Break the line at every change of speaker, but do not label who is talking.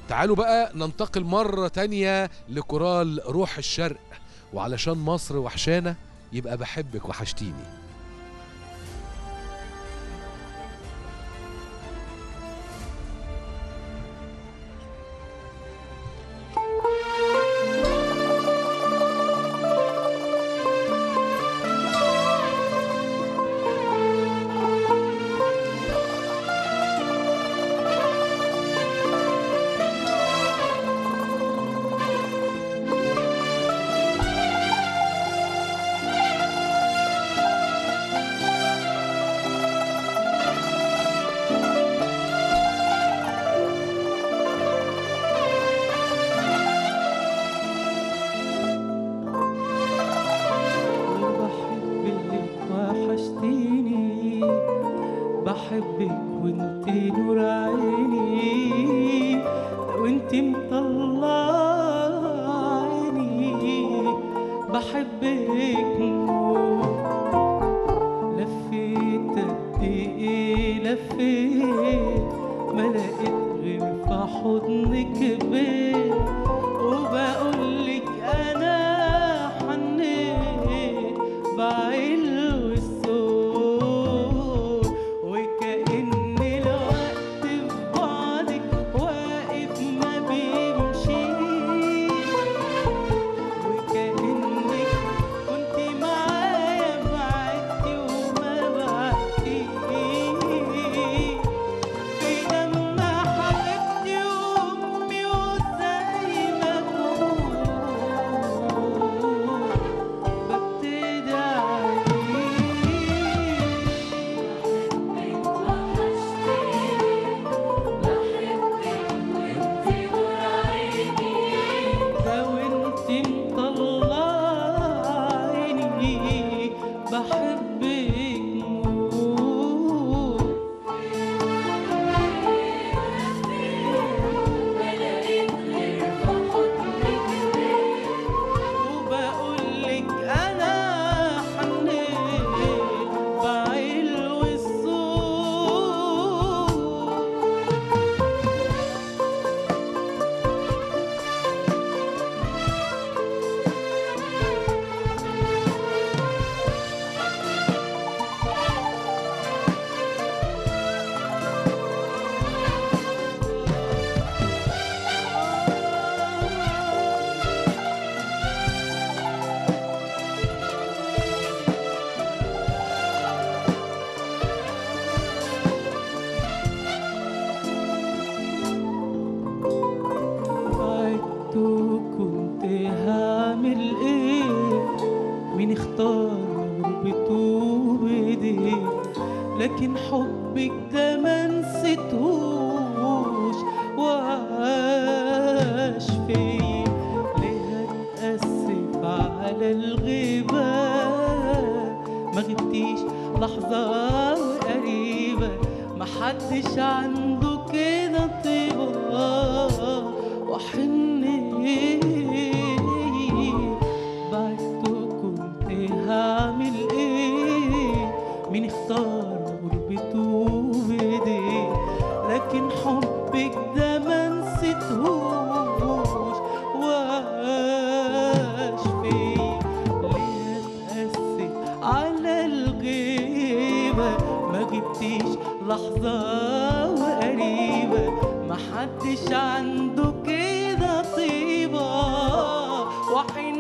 تعالوا بقى ننتقل مرة تانية لكورال روح الشرق وعلشان مصر وحشانة يبقى بحبك وحشتيني
بحبك وحشتيني بحبك وانت نور عيني وانت مطلع عيني بحبك موت لفيت قد ايه لفيت ما لقيت غير في حضنك بيت وبقولك انا حنيت بعلو الصوت وكأن الوقت في بعدك واقف ما بيمشيش وكأنك كنت معايا بعدتي وما بعدتيش في لما حبيبتي وامي وزي ما اكون ببتدي اعيش ده وانت مطلع عيني بحبك موت وبقولك انا حنيت بعلو الصوت بعدت وكنت هعمل ايه مين اختار غربته بايديه لكن حبك ده ما نسيتهوش وعاش فيا ليه اتأسف على الغيبة ما غبتيش لحظة وقريبة محدش عنده كده طيبة وحنية بعدت كنت هعمل ايه مين اختار غربته بايديه لكن حبك ده ما نسيتهوش وعاش فيا ليه اتأسف على الغيبة ما جبتيش لحظة وقريبة محدش عنده كده طيبة وحنية